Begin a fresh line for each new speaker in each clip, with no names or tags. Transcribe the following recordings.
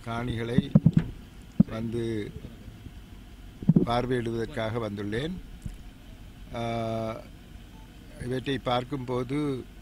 காணிகளை வந்து பார்வையிடுவதற்காக வந்துள்ளேன் ஆஹ், இவற்றை பார்க்கும்போது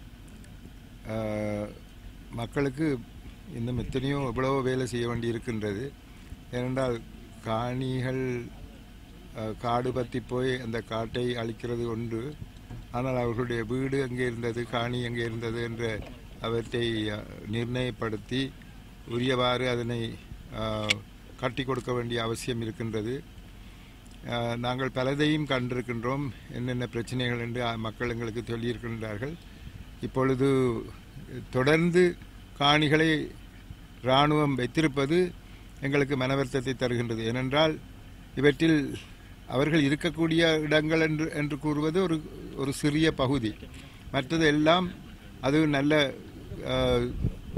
ஆஹ், மக்களுக்கு இன்னும் எத்தனையோ எவ்வளவோ வேலை செய்ய வேண்டி இருக்கின்றது ஏனென்றால் காணிகள் ஆஹ், காடு பற்றி போய் அந்த காட்டை அழிக்கிறது ஒன்று ஆனால் அவர்களுடைய வீடு எங்கே இருந்தது காணி எங்கே இருந்தது என்ற அவற்றை ஆஹ், நிர்ணயப்படுத்தி உரியவாறு அதனை ஆஹ், கட்டி கொடுக்க வேண்டிய அவசியம் இருக்கின்றது ஆஹ், நாங்கள் பலதையும் கண்டிருக்கின்றோம் என்னென்ன பிரச்சனைகள் என்று ஆ- மக்கள் எங்களுக்கு சொல்லியிருக்கின்றார்கள் இப்பொழுது தொடர்ந்து காணிகளை இராணுவம் வைத்திருப்பது எங்களுக்கு மனவருத்தத்தை தருகின்றது ஏனென்றால் இவற்றில் அவர்கள் இருக்கக்கூடிய இடங்கள் என்று என்று கூறுவது ஒரு ஒரு சிறிய பகுதி மற்றது எல்லாம் அது நல்ல ஆஹ்,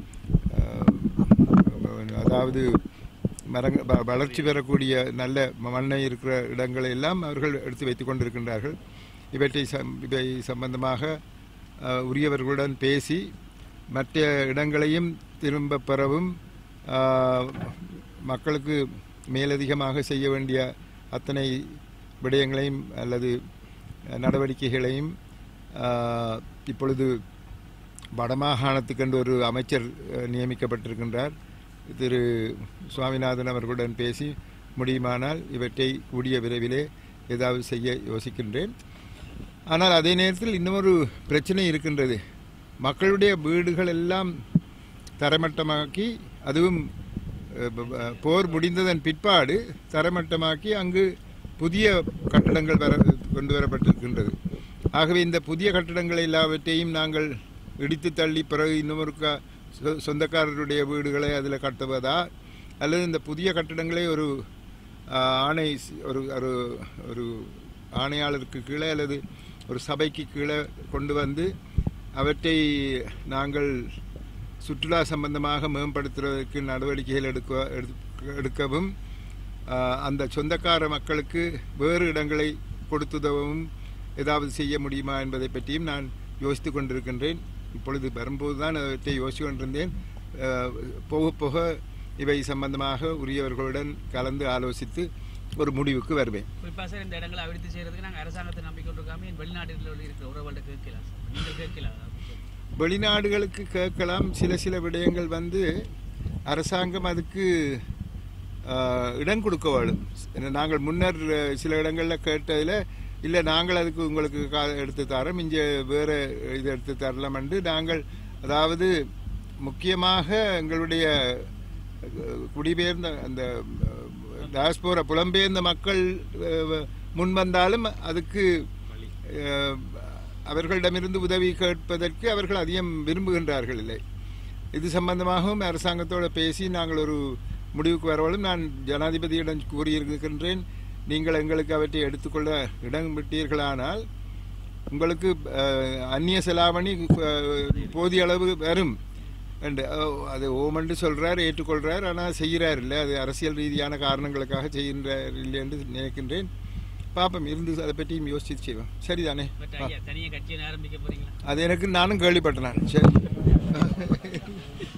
ஆஹ், அதாவது மரங்க வ- வளர்ச்சி பெறக்கூடிய நல்ல மண்ணை இருக்கிற இடங்களை எல்லாம் அவர்கள் எடுத்து வைத்துக் கொண்டிருக்கின்றார்கள் இவற்றை சம் இவை சம்பந்தமாக அஹ், உரியவர்களுடன் பேசி மற்ற இடங்களையும் திரும்ப பெறவும் அஹ், மக்களுக்கு மேலதிகமாக செய்ய வேண்டிய அத்தனை விடயங்களையும் அல்லது நடவடிக்கைகளையும் அஹ், இப்பொழுது வடமாகாணத்துக்கென்று ஒரு அமைச்சர் அஹ், நியமிக்கப்பட்டிருக்கின்றார் திரு சுவாமிநாதன் அவர்களுடன் பேசி முடியுமானால் இவற்றை கூடிய விரைவிலே ஏதாவது செய்ய யோசிக்கின்றேன் ஆனால் அதே நேரத்தில் இன்னொரு பிரச்சனை இருக்கின்றது மக்களுடைய வீடுகள் எல்லாம் தரமட்டமாக்கி அதுவும் அஹ், ப- ப- போர் முடிந்ததன் பிற்பாடு தரமட்டமாக்கி அங்கு புதிய கட்டடங்கள் வர கொண்டு வரப்பட்டிருக்கின்றது ஆகவே இந்த புதிய கட்டடங்கள் எல்லாவற்றையும் நாங்கள் இடித்து தள்ளி பிறகு இன்னொரு க- சொ- சொந்தக்காரருடைய வீடுகளை அதில் கட்டுவதா அல்லது இந்த புதிய கட்டடங்களை ஒரு ஆஹ், ஆணை ஸ்- ஒரு ஒரு ஒரு ஆணையாளருக்கு கீழே அல்லது ஒரு சபைக்கு கீழே கொண்டு வந்து அவற்றை நாங்கள் சுற்றுலா சம்பந்தமாக மேம்படுத்துவதற்கு நடவடிக்கைகள் எடுக்க எடுக்க- எடுக்கவும் ஆஹ், அந்த சொந்தக்கார மக்களுக்கு வேறு இடங்களை கொடுத்துதவும் ஏதாவது செய்ய முடியுமா என்பதை பற்றியும் நான் யோசித்து கொண்டிருக்கின்றேன் இப்பொழுது வரும்போது தான் அவற்றை யோசித்து கொண்டிருந்தேன் ஆஹ், போக போக இவை சம்பந்தமாக உரியவர்களுடன் கலந்து ஆலோசித்து ஒரு முடிவுக்கு வருவேன்
குறிப்பாக சார் இந்த இடங்களை அவிழ்த்து செய்யறதுக்கு நாங்கள் அரசாங்கத்தை நம்பிக்கொண்டிருக்காம என் வெளிநாட்டில் இருக்கிற உறவுகள்ட்ட கேட்கலாம் சார் நீங்கள் கேட்கலாம்
வெளிநாடுகளுக்கு கேட்கலாம் சில சில விடயங்கள் வந்து அரசாங்கம் அதுக்கு ஆஹ், இடம் கொடுக்க வேணும் என்ன, நாங்கள் முன்னர் அஹ், சில இடங்களில் கேட்டதில் இல்லை நாங்கள் அதுக்கு உங்களுக்கு கா எடுத்து தரோம் இங்கே வேறு இது எடுத்து தரலாம் என்று நாங்கள் அதாவது முக்கியமாக எங்களுடைய அஹ், குடிபெயர்ந்த அந்த டாஸ்போரா புலம்பெயர்ந்த மக்கள் அஹ், முன் வந்தாலும் அதுக்கு அஹ், அவர்களிடமிருந்து உதவி கேட்பதற்கு அவர்கள் அதிகம் விரும்புகின்றார்கள் இல்லை இது சம்பந்தமாகவும் அரசாங்கத்தோடு பேசி நாங்கள் ஒரு முடிவுக்கு வரவளும் நான் ஜனாதிபதியிடம் கூறியிருக்கின்றேன் நீங்கள் எங்களுக்கு அவற்றை எடுத்துக்கொள்ள இடம் விட்டீர்களானால் உங்களுக்கு அஹ், அந்நிய செலாவணி அஹ், போதிய அளவு வரும் என்று அஹ், அது ஓமென்று சொல்றார் ஏற்றுக்கொள்றார் ஆனால் செய்கிறார் இல்லை அது அரசியல் ரீதியான காரணங்களுக்காக செய்கின்றார் இல்லை என்று நினைக்கின்றேன் பாப்போம் இருந்து அதை பற்றியும் யோசிச்சு செய்வோம் சரிதானே
பட்
ஆ.
ஐயா தனியாக கட்சியை ஆரம்பிக்க போறீங்களா
அது எனக்கு நானும் கேள்விப்பட்டேன் நான் சரி